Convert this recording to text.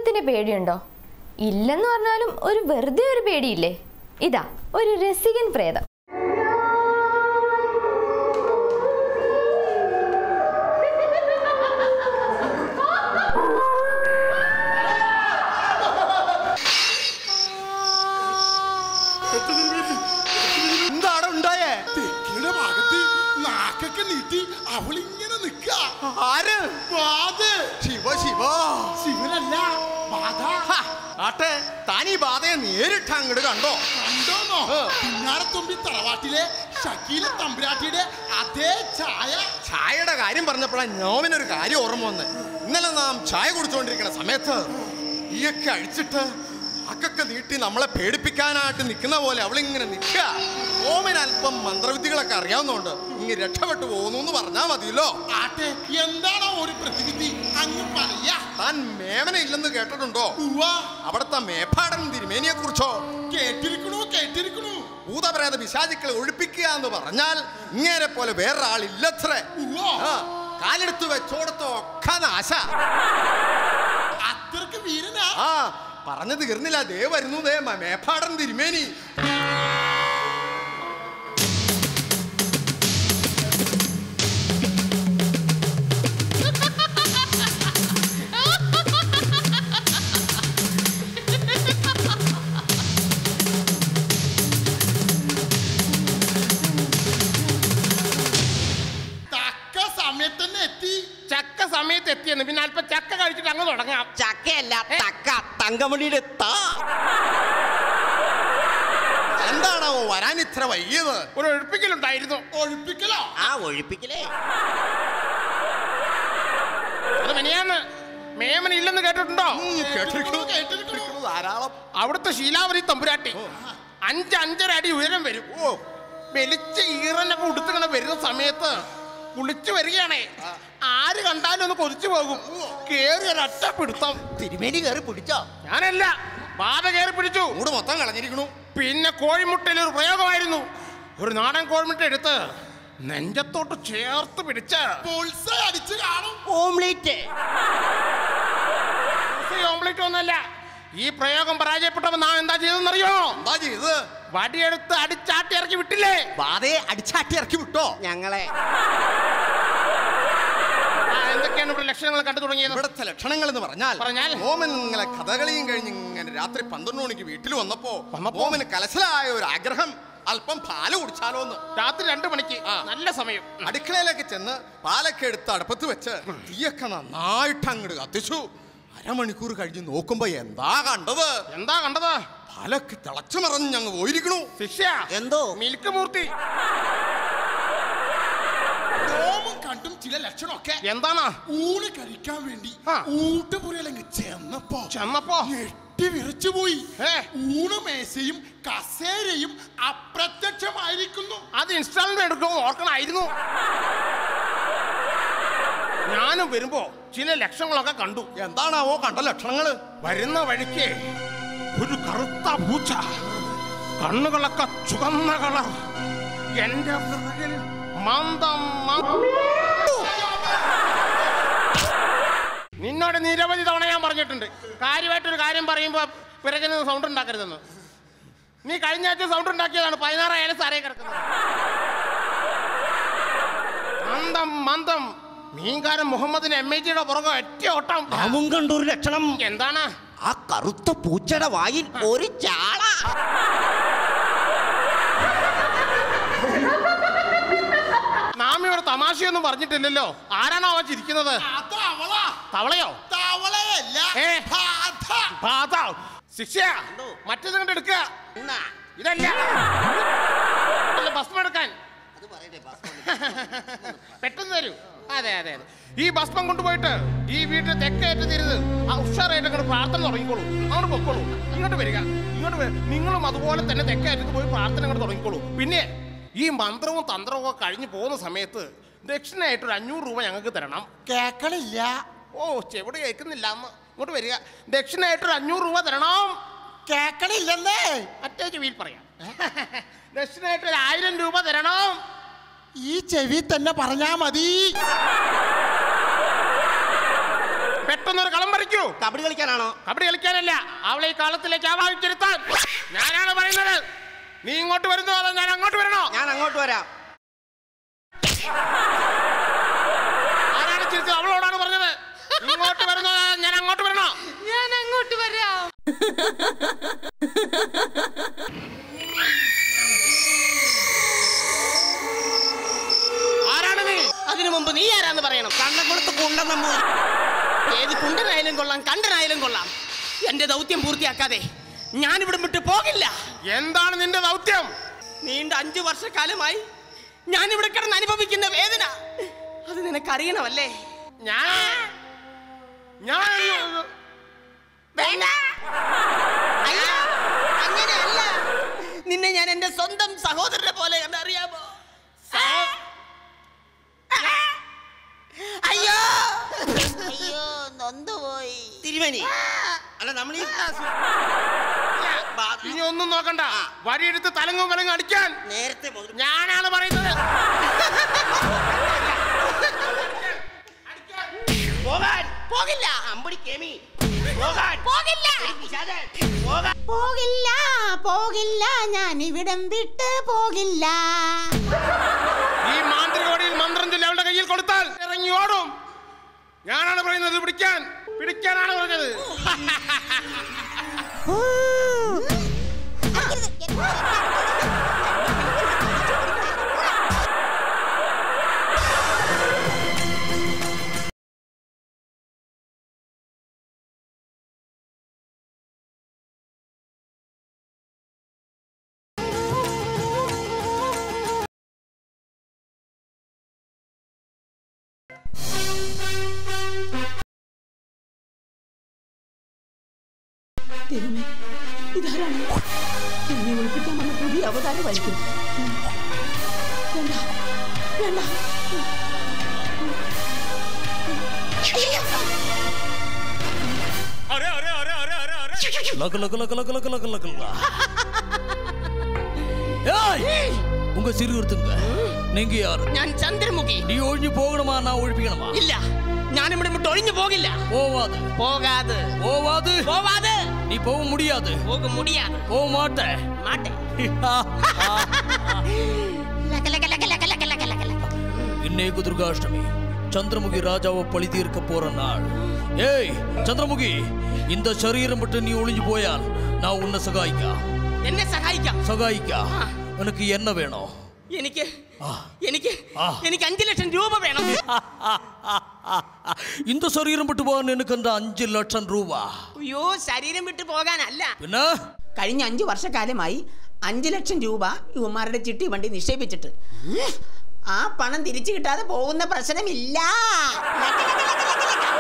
പ്രേതത്തിന് പേടിയുണ്ടോ ഇല്ലെന്ന് പറഞ്ഞാലും ഒരു വെറുതെ ഒരു പേടിയില്ലേ ഇതാ ഒരു രസികൻ പ്രേതം എന്താണ് ഉണ്ടായേ തെക്കിയുടെ ഭാഗത്ത് നാക്കൊക്കെ നീട്ടി അവളിങ്ങനെ നിക്ക ആര് ബാധ ശിവ ശിവ ശിവനല്ല ബാധ ഹ, ആട്ടെ താൻ ഈ ബാധയെ നേരിട്ട് അങ്ങോട്ട് കണ്ടോ കണ്ടോന്നോ ഏ. പിന്നാരത്തുമ്പി തറവാട്ടിലെ ഷക്കീല തമ്പുരാട്ടിയുടെ അതേ ചായ ചായയുടെ കാര്യം പറഞ്ഞപ്പോഴാണ് ഞാമിനൊരു കാര്യം ഓർമ്മ വന്ന് ഇന്നലെ നാം ചായ കുടിച്ചുകൊണ്ടിരിക്കുന്ന സമയത്ത് ഈയൊക്കെ അഴിച്ചിട്ട് അക്കൊക്കെ നീട്ടി നമ്മളെ പേടിപ്പിക്കാനായിട്ട് നിൽക്കുന്ന പോലെ അവളിങ്ങനെ നിൽക്കുക ഓമിന് അല്പം മന്ത്രവിദ്യകളൊക്കെ അറിയാവുന്നതുകൊണ്ട് ഇങ്ങനെ രക്ഷപ്പെട്ടു പോകുന്നു എന്ന് പറഞ്ഞാൽ മതിയല്ലോ ആട്ടെ എന്താണോ ഒരു പ്രതിവിധി അങ്ങ് പറയാ താൻ മേമന ഇല്ലെന്ന് കേട്ടിട്ടുണ്ടോ ഉവ്വ അവിടുത്തെ മേപ്പാടൻ തിരുമേനിയെ കുറിച്ചോ കേട്ടിരിക്കണു കേട്ടിരിക്കണു ഭൂതപ്രേത പിശാചുക്കളെ ഒഴിപ്പിക്കുക എന്ന് പറഞ്ഞാൽ ഇങ്ങേരെ പോലെ വേറൊരാളില്ലത്രേ ഉവ്വോ ആ, കാലെടുത്ത് വെച്ചോടത്തോ ഒക്കെ നാശ അത്രക്ക് വീരനാ ആ പറഞ്ഞു തീർന്നില്ല ദേ വരുന്നു ദേ മ- മേപ്പാടൻ തിരുമേനി തക്ക സമയത്ത് തന്നെ എത്തി ചക്ക സമയത്ത് എത്തിയെന്ന് പിന്നെ അല്പം ചക്ക കഴിച്ചിട്ട് അങ്ങ് തുടങ്ങാം ചക്കയല്ല തക്ക തങ്കമണിയുടെ താ എന്താണോ വരാൻ ഇത്ര വൈകിയത് ഒരു ഒഴിപ്പിക്കലുണ്ടായിരുന്നു ഒഴിപ്പിക്കലോ ആ ഒഴിപ്പിക്കലേ അത് മെനിയാന്ന് മേമന ഇല്ലെന്ന് കേട്ടിട്ടുണ്ടോ ഉം, കേട്ടിരിക്കുന്നു കേട്ടിരിക്കണു ധാരാളം അവിടുത്തെ ശീലാവതി തമ്പുരാട്ടി അഞ്ച് അഞ്ചര അടി ഉയരം വരും ഓ വെളിച്ച ഈറനൊക്കെ ഉടുത്തിങ്ങനെ വരുന്ന സമയത്ത് കുളിച്ചു വരികയാണേ ആര് കണ്ടാലും ഒന്ന് കൊതിച്ചു പോകും കേറി ഒരൊറ്റ പിടുത്തം തിരുമേനി കയറി പിടിച്ചോ ഞാനല്ല ബാധ കയറി പിടിച്ചു മൂട് മൊത്തം കളഞ്ഞിരിക്കണു പിന്നെ കോഴിമുട്ടയിൽ ഒരു പ്രയോഗമായിരുന്നു ഒരു നാടൻ കോഴിമുട്ട എടുത്ത് നെഞ്ചത്തോട്ട് ചേർത്ത് പിടിച്ച് ബോൾസ അടിച്ചു കാണും ഓംലേറ്റ് ഓംലെറ്റ് ഒന്നല്ല ഈ പ്രയോഗം പരാജയപ്പെട്ടപ്പോ നാം എന്താ ചെയ്തെന്നറിയോ എന്താ ചെയ്ത് വടിയെടുത്ത് അടിച്ചാട്ടി ഇറക്കി വിട്ടില്ലേ ബാധയെ അടിച്ചാട്ടി ഇറക്കി വിട്ടോ ഞങ്ങളെ ആ, എന്തൊക്കെയാണ് ഇവിടെ ലക്ഷണങ്ങൾ കണ്ടു തുടങ്ങിയത് ഇവിടുത്തെ ലക്ഷണങ്ങൾ എന്ന് പറഞ്ഞാൽ പറഞ്ഞാൽ? മോമൻ ഇങ്ങനെ കഥകളിയും കഴിഞ്ഞ് ഇങ്ങനെ രാത്രി പന്ത്രണ്ട് മണിക്ക് വീട്ടിൽ വന്നപ്പോ വന്നപ്പോ? മോമന് കലശലായ ഒരു ആഗ്രഹം അല്പം പാല് കുടിച്ചാലോ എന്ന് രാത്രി രണ്ടു മണിക്ക് നല്ല സമയം അടുക്കളയിലേക്ക് ചെന്ന് പാലൊക്കെ എടുത്ത് അടുപ്പത്ത് വെച്ച് തീയൊക്കെ നന്നായിട്ട് അങ്ങോട്ട് കത്തിച്ചു അരമണിക്കൂർ കഴിഞ്ഞ് നോക്കുമ്പോ എന്താ കണ്ടത് എന്താ കണ്ടത് പാലൊക്കെ തിളച്ചു മറഞ്ഞ് ഞങ്ങൾ പോയിരിക്കണു ശിക്ഷ എന്തോ മിൽക്ക് മൂർത്തി രോമം കണ്ടും ചില ലക്ഷണമൊക്കെ എന്താണ് ഊണ് കഴിക്കാൻ വേണ്ടി ആ. ഊട്ടുപുരയിലങ്ങ് ചെന്നപ്പോ ചെന്നപ്പോ ഞെട്ടി വിറച്ചു പോയി ഏ. ഊണുമേശയും കസേരയും അപ്രത്യക്ഷമായിരിക്കുന്നു അത് ഇൻസ്റ്റാൾമെന്റ് എടുക്കുമോ ഓർക്കണമായിരുന്നു ഞാനും വരുമ്പോ ചില ലക്ഷണങ്ങളൊക്കെ കണ്ടു എന്താണാവോ കണ്ട ലക്ഷണങ്ങള് വരുന്ന വഴിക്ക് ഒരു കറുത്ത പൂച്ച കണ്ണുകളൊക്കെ ചുവന്ന കളർ എന്റെ പിറകിൽ മന്ദം മ- നിന്നോട് നിരവധി തവണ ഞാൻ പറഞ്ഞിട്ടുണ്ട് കാര്യമായിട്ടൊരു കാര്യം പറയുമ്പോ പിറകിൽ നിന്ന് സൗണ്ട് ഉണ്ടാക്കരുതെന്ന് നീ കഴിഞ്ഞ ആഴ്ച സൗണ്ട് ഉണ്ടാക്കിയതാണ് പതിനാറായാലും സാറേ കിടക്കുന്നത് മന്ദം മന്ദം മീൻകാരൻ മുഹമ്മദിന് എം എ ജിയുടെ പുറകെ ഒറ്റ ഓട്ടം അവൻ കണ്ടൊരു ലക്ഷണം എന്താണ് ആ കറുത്ത പൂച്ചയുടെ വായിൽ ഒരു ചാള നാം ഇവിടെ തമാശയൊന്നും പറഞ്ഞിട്ടില്ലല്ലോ ആരാണോ അവ ചിരിക്കുന്നത് അത് അവളാ തവളയോ തവളയല്ല ഏ. ബാധ. ബാധ ശിക്ഷ മറ്റേത് കണ്ട് എടുക്കുക എന്നാ, ഇതല്ല അല്ല, ഭസ്മം എടുക്കാൻ അത് പറയട്ടെ, ബസ് പെട്ടെന്ന് തരൂ അതെ അതെ അതെ ഈ ഭസ്മം കൊണ്ടുപോയിട്ട് ഈ വീട്ടിൽ തെക്കേറ്റ് തിരുത് ആ ഉഷാറായിട്ട് അങ്ങോട്ട് പ്രാർത്ഥന തുടങ്ങിക്കോളൂ അങ്ങോട്ട് പൊക്കോളൂ ഇങ്ങോട്ട് വരിക ഇങ്ങോട്ട് വരിക നിങ്ങളും അതുപോലെ തന്നെ തെക്കേറ്റത്ത് പോയി പ്രാർത്ഥന അങ്ങോട്ട് തുടങ്ങിക്കോളൂ പിന്നെ ഈ മന്ത്രവും തന്ത്രവും ഒക്കെ കഴിഞ്ഞ് പോകുന്ന സമയത്ത് ദക്ഷിണയായിട്ട് ഒരു അഞ്ഞൂറ് രൂപ ഞങ്ങൾക്ക് തരണം കേക്കണില്ല ഓ ചെവിടെ കേൾക്കുന്നില്ല അമ്മ ഇങ്ങോട്ട് വരിക ദക്ഷിണയായിട്ട് ഒരു അഞ്ഞൂറ് രൂപ തരണം കേക്കണില്ലെന്നേ മറ്റേ ചെവിയിൽ പറയാം ദക്ഷിണയായിട്ട് ഒരു ആയിരം രൂപ തരണം ഈ ചെവി തന്നെ പറഞ്ഞാ മതി പെട്ടെന്ന് പെട്ടെന്ന് ഒരു കളം പറിക്കൂ കബഡി കളിക്കാനാണോ കബഡി കളിക്കാനല്ല അവളെ ഈ കാലത്തിലേക്ക് ആവാഹിച്ചിരുത്താൻ ഞാനാണ് പറയുന്നത് നീ ഇങ്ങോട്ട് വരുന്നോ അതോ ഞാൻ അങ്ങോട്ട് വരണോ ഞാൻ അങ്ങോട്ട് വരാം ആരാണ് ചിരിച്ചത് അവളോടാണ് പറഞ്ഞത് ഇങ്ങോട്ട് വരുന്നോ അതോ ഞാൻ അങ്ങോട്ട് വരണോ ഞാൻ അങ്ങോട്ട് വരാം ആരാണ് നീ അതിനു മുമ്പ് നീ ആരാന്ന് പറയണം കണ്ണക്കുളത്ത് കുണ്ടൻ നമ്പൂരി ഏത് കുണ്ടനായാലും കൊള്ളാം കണ്ടനായാലും കൊള്ളാം എന്റെ ദൗത്യം പൂർത്തിയാക്കാതെ ഞാൻ ഇവിടെ വിട്ട് പോകില്ല എന്താണ് നിന്റെ ദൗത്യം നീണ്ട അഞ്ചു വർഷക്കാലമായി ഞാൻ ഇവിടെ കിടന്ന് അനുഭവിക്കുന്ന വേദന അത് നിനക്കറിയണമല്ലേ ഞാൻ ഞാൻ വേണ്ട അയ്യോ, അങ്ങനെയല്ല നിന്നെ ഞാൻ എന്റെ സ്വന്തം സഹോദരനെ പോലെ കണ്ടറിയാമോ അയ്യോ അയ്യോ നൊന്തുപോയി തിരുമേനി അല്ല നമ്മൾ ഇനി ഒന്നും നോക്കണ്ട വഴിയെടുത്ത് തലങ്ങും വിലങ്ങും അടിക്കാൻ നേരത്തെ മുതൽ ഞാനാണ് പറയുന്നത് പോകാൻ പോകില്ല അമ്പടി കേമി പോകാൻ പോകില്ല ഒരു പിശാചൻ. പോകാൻ പോകില്ല പോകില്ല ഞാൻ ഇവിടം വിട്ട് പോകില്ല ഈ മാന്ത്രികോടിയിൽ മന്ത്രം ചൊല്ലി അവളുടെ കയ്യിൽ കൊടുത്താൽ ഇറങ്ങി ഓടും ഞാനാണ് പറയുന്നത് പിടിക്കാൻ പിടിക്കാനാണ് പറഞ്ഞത് ദൈവമേ ഇതാരാണ് എന്നെ ഒളിപ്പിക്കാൻ വന്ന പുതിയ അവതാരമായിരിക്കും വേണ്ട വേണ്ട லக்கு லக்கு லக்கு லக்கு லக்கு லக்கு லக்கு லக்கு. ஏய் உங்க சிறுவருத்துங்க நீங்க யாரு ഞാൻ ചന്ദ്രമുഖി நீ ஒழிஞ்சு போகணுமா நான் ஒழிப்பிக்கணுமா ഇല്ല ഞാൻ ഇവിടെ വിട്ട് ഒഴിഞ്ഞു പോകില്ല போவாது പോകാതെ போவாது പോവാതെ நீ போக முடியாது പോകും മുടിയാതെ போக மாட்ட മാട്ടെ இன்னைக்கு துர்காஷ்டமி சந்திரமுகி ராஜாவை பழி தீர்க்க போற நாள் ஏய் சந்திரமுகி இந்த சரீரம் விட்டு நீ ஒளிஞ்சு போயால் நான் உன்னை சகாயிக்கா എന്നെ സഹായിക്കാം சகாயிக்கா உனக்கு என்ன வேணும் എനിക്ക് ആ. എനിക്ക് ആ. എനിക്ക് അഞ്ചു ലക്ഷം രൂപ വേണം இந்த சரீரம் விட்டு போகாൻ எனக்கு அந்த അഞ്ച് ലക്ഷം രൂപ അയ്യോ ശരീരം വിട്ടു പോകാനല്ല പിന്നെ കഴിഞ്ഞ അഞ്ചു വർഷക്കാലമായി അഞ്ചു ലക്ഷം രൂപ യുവമാരുടെ ചിട്ടി വണ്ടി നിക്ഷേപിച്ചിട്ട് ആ പണം തിരിച്ചു കിട്ടാതെ പോകുന്ന പ്രശ്നമില്ല ലക, ലക, ലക, ലക, ലക.